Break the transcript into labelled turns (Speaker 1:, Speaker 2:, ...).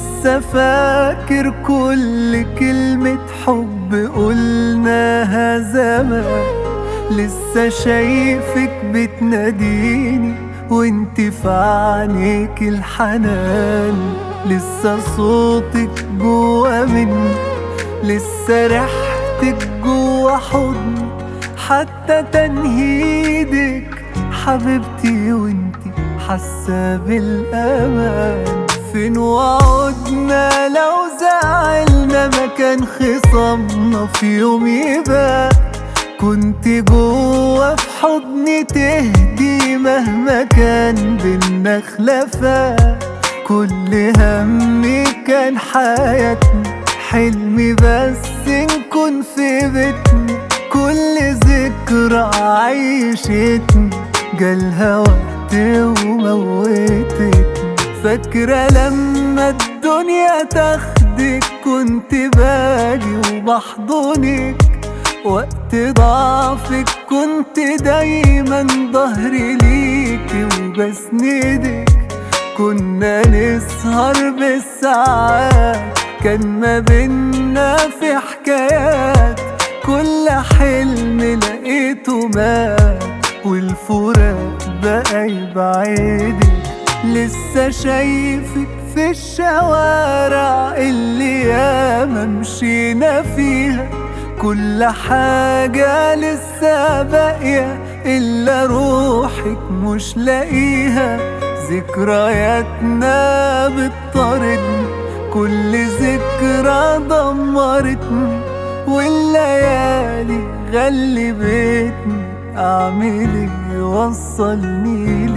Speaker 1: لسه فاكر كل كلمة حب قلناها زمان لسه شايفك بتناديني وانت في عينيك الحنان لسه صوتك جوا مني لسه ريحتك جوا حضني حتى تنهيدك حبيبتي وانتي حاسه بالامان فين وعدنا لو زعلنا ما كان خصامنا في يوم يبقى كنت جوا في حضني تهدي مهما كان بينا خلافات كل همي كان حياتنا حلمي بس نكون في بيتنا كل ذكرى عيشتني جالها وقت وموتتني فاكرة لما الدنيا تاخدك كنت باجي وبحضنك وقت ضعفك كنت دايما ظهري ليكي وبسندك كنا نسهر بالساعات كان ما بينا في حكايات كل حلم لقيته مات والفراق بقى يبعدك لسه شايفك في الشوارع اللي ياما مشينا فيها كل حاجة لسه باقية إلا روحك مش لاقيها ذكرياتنا بتطاردني كل ذكرى دمرتني والليالي غلبتني أعمل إيه وصلني